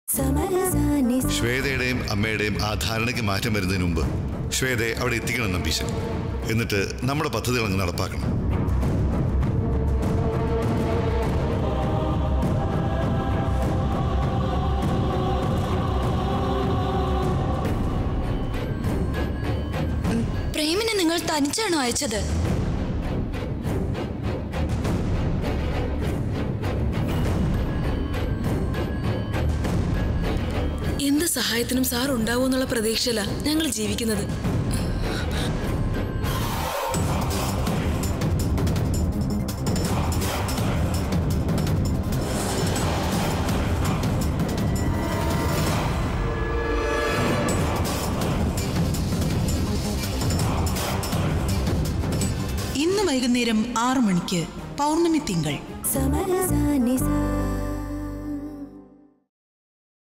സമരസാനി ശ്വേതയുടെയും അമ്മയുടെയും ആ ധാരണയ്ക്ക് മാറ്റം വരുന്നതിന് മുമ്പ് ശ്വേതയെ അവിടെ എത്തിക്കണം നമ്പീശൻ എന്നിട്ട് നമ്മുടെ പദ്ധതികൾ അങ്ങ് നടപ്പാക്കണം പ്രേമിനെ നിങ്ങൾ തനിച്ചാണോ അയച്ചത് എന്ത് സഹായത്തിനും സാർ ഉണ്ടാവുമെന്നുള്ള പ്രതീക്ഷയില ഞങ്ങൾ ജീവിക്കുന്നത് ഇന്ന് വൈകുന്നേരം ആറു മണിക്ക് പൗർണമി തിങ്കൾ സമരസാനി സാ